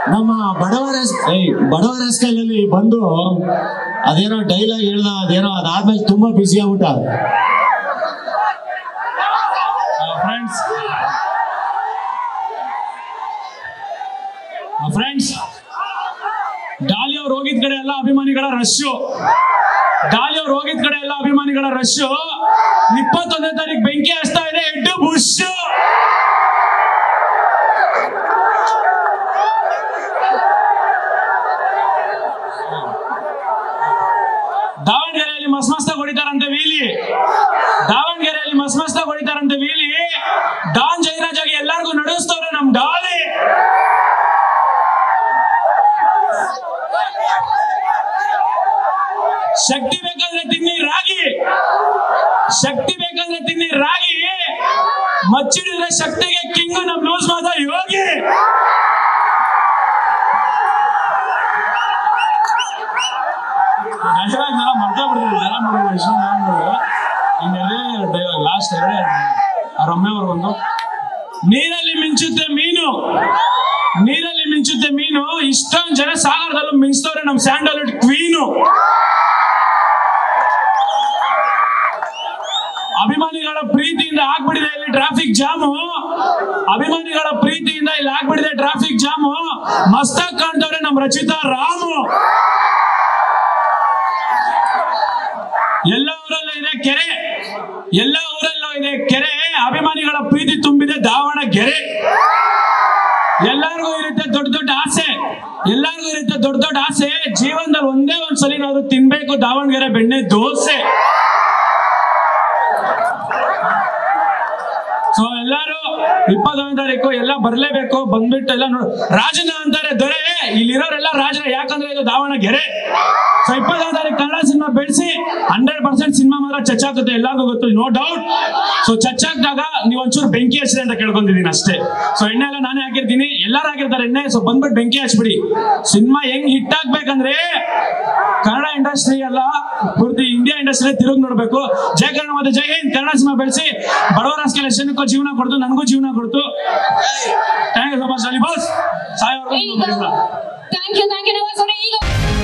ನಮ್ಮ ಬಡವರ ಬಡವರ ಸ್ಕೈಲಲ್ಲಿ ಬಂದು ಅದೇನೋ ಡೈಲಾಗ್ ಹೇಳ್ದ ಅದೇನೋ ಅದಾದ್ಮೇಲೆ ತುಂಬಾ ಬಿಸಿ ಆಗ್ಬಿಟ್ಟ ಫ್ರೆಂಡ್ಸ್ ಫ್ರೆಂಡ್ಸ್ ಡಾಲಿ ಅವ್ರು ಹೋಗಿದ್ ಕಡೆ ಎಲ್ಲ ಅಭಿಮಾನಿಗಳ ರಶ್ಶು ಡಾಲಿ ಅವ್ರು ಹೋಗಿದ್ ಕಡೆ ಎಲ್ಲ ಅಭಿಮಾನಿಗಳ ರಶ್ಶು ಇಪ್ಪತ್ತೊಂದನೇ ತಾರೀಕು ಬೆಂಕಿ ಹಚ್ತಾ ಇದೆ ಎಡ್ಡು ಬುಷ್ ದಾವಣಗೆರೆಯಲ್ಲಿ ಮಸ್ ಮಸ್ತಾಗ್ ಹೊಡಿತಾರಂತೆ ವೀಲಿ ದಾವಣಗೆರೆಯಲ್ಲಿ ಮಸ್ ಮಸ್ತಾಗ್ ಹೊಡಿತಾರಂತೆ ವೀಲಿ ಡಾನ್ ಜಯರಾಜ್ ಆಗಿ ಎಲ್ಲಾರ್ಗು ನಡೆಸ್ತವ್ರೆ ನಮ್ ಡಾಲಿ ಶಕ್ತಿ ಬೇಕಾದ್ರೆ ತಿನ್ನಿ ರಾಗಿ ಶಕ್ತಿ ಬೇಕಾದ್ರೆ ತಿನ್ನಿ ರಾಗಿ ಮಚ್ಚಿಡಿದ್ರೆ ಶಕ್ತಿಗೆ ಕಿಂಗ್ ನಮ್ ಲೂಸ್ ಮಾದ ಯೋಗಿ ಡೈಲಾಗ್ ಎಲ್ಲ ಮರ್ತಾ ಬಿಡ್ತಾರೆ ಜನ ನೋಡಿದ್ರು ಇಷ್ಟೊಂದು ಜನ ನೋಡಿದ್ರು ಇನ್ನೆರಡೇ ಡೈಲಾಗ್ ಲಾಸ್ಟ್ ಎರಡೇ ಆ ರಮ್ಯ ಅವ್ರ ಒಂದು ನೀರಲ್ಲಿ ಮಿಂಚುತ್ತೆ ಮೀನು ನೀರಲ್ಲಿ ಮಿಂಚುತ್ತೆ ಮೀನು ಇಷ್ಟೊಂದು ಜನ ಸಾಗರದಲ್ಲೂ ಮಿಂಚ್ತವ್ರೆ ನಮ್ ಸ್ಯಾಂಡಲ್ವುಡ್ ಕ್ವೀನು ಅಭಿಮಾನಿಗಳ ಪ್ರೀತಿಯಿಂದ ಆಗ್ಬಿಡಿದೆ ಇಲ್ಲಿ ಟ್ರಾಫಿಕ್ ಜಾಮು ಅಭಿಮಾನಿಗಳ ಪ್ರೀತಿಯಿಂದ ಇಲ್ಲಿ ಆಗ್ಬಿಡಿದೆ ಟ್ರಾಫಿಕ್ ಜಾಮು ಮಸ್ತಾಗ್ ಕಾಣ್ತವ್ರೆ ನಮ್ ರಚಿತಾ ರಾಮು ಎಲ್ಲ ಊರಲ್ಲೂ ಇದೆ ಕೆರೆ ಎಲ್ಲ ಊರಲ್ಲೂ ಇದೆ ಕೆರೆ ಅಭಿಮಾನಿಗಳ ಪ್ರೀತಿ ತುಂಬಿದೆ ದಾವಣಗೆರೆ ಎಲ್ಲರಿಗೂ ಇರುತ್ತೆ ದೊಡ್ಡ ದೊಡ್ಡ ಆಸೆ ಎಲ್ಲರಿಗೂ ಇರುತ್ತೆ ದೊಡ್ಡ ದೊಡ್ಡ ಆಸೆ ಜೀವನದಲ್ಲಿ ಒಂದೇ ಒಂದ್ ಸಲಿನಾದ್ರು ತಿನ್ಬೇಕು ದಾವಣಗೆರೆ ಬೆಣ್ಣೆ ದೋಸೆ ಸೊ ಎಲ್ಲಾರು ಇಪ್ಪತ್ತೊಂದನೇ ತಾರೀಕು ಎಲ್ಲ ಬರ್ಲೇಬೇಕು ಬಂದ್ಬಿಟ್ಟು ಎಲ್ಲ ನೋಡ್ ರಾಜನ ಅಂತಾರೆ ದೊರೆ ಇಲ್ಲಿರೋರೆಲ್ಲ ರಾಜನ ಯಾಕಂದ್ರೆ ಇದು ದಾವಣಗೆರೆ ಸೊ ಇಪ್ಪತ್ತೊಂದನೇ ತಾರೀಕು ಕನ್ನಡ ಸಿನಿಮಾ ಬೆಳೆಸಿ ಹಂಡ್ರೆಡ್ ಪರ್ಸೆಂಟ್ ಸಿನಿಮಾ ಮಾತ್ರ ಚಚ್ಚಾಗುತ್ತೆ ಎಲ್ಲರಿಗೂ ಗೊತ್ತು ನೋ ಡೌಟ್ ಸೊ ಚಚ್ಚಾಕ್ದಾಗ ನೀವು ಒಂಚೂರು ಬೆಂಕಿ ಹಚ್ಚಿದೆ ಅಂತ ಕೇಳ್ಕೊಂಡಿದ್ದೀನಿ ಅಷ್ಟೇ ಸೊ ಎಣ್ಣೆ ಎಲ್ಲ ನಾನೇ ಹಾಕಿರ್ತೀನಿ ಎಲ್ಲರೂ ಹಾಕಿರ್ತಾರೆ ಎಣ್ಣೆ ಸೊ ಬಂದ್ಬಿಟ್ಟು ಬೆಂಕಿ ಹಚ್ಬಿಡಿ ಸಿನಿಮಾ ಹೆಂಗ್ ಹಿಟ್ ಆಗ್ಬೇಕಂದ್ರೆ ಕನ್ನಡ ಇಂಡಸ್ಟ್ರಿ ಅಲ್ಲ ಪೂರ್ತಿ ಇಂಡಿಯಾ ಇಂಡಸ್ಟ್ರಿ ತಿರುಗಿ ನೋಡ್ಬೇಕು ಜಯ ಕನ್ನಡ ಮತ್ತೆ ಜೈ ಹಿಂದ್ ಕನ್ನಡ ಸಿನಿಮಾ ಬೆಳೆಸಿ ಬಡವರ ಸ್ಕೇಲ್ ಜನಕ್ಕೂ ಜೀವನ ಕೊಡ್ತು ನನಗೂ ಜೀವನ ಕೊಡ್ತು thank you so much Ali boss ಸಾಯೋವರೆಗೂ thank you thank you Nawaz ಅವರೇ ಈಗ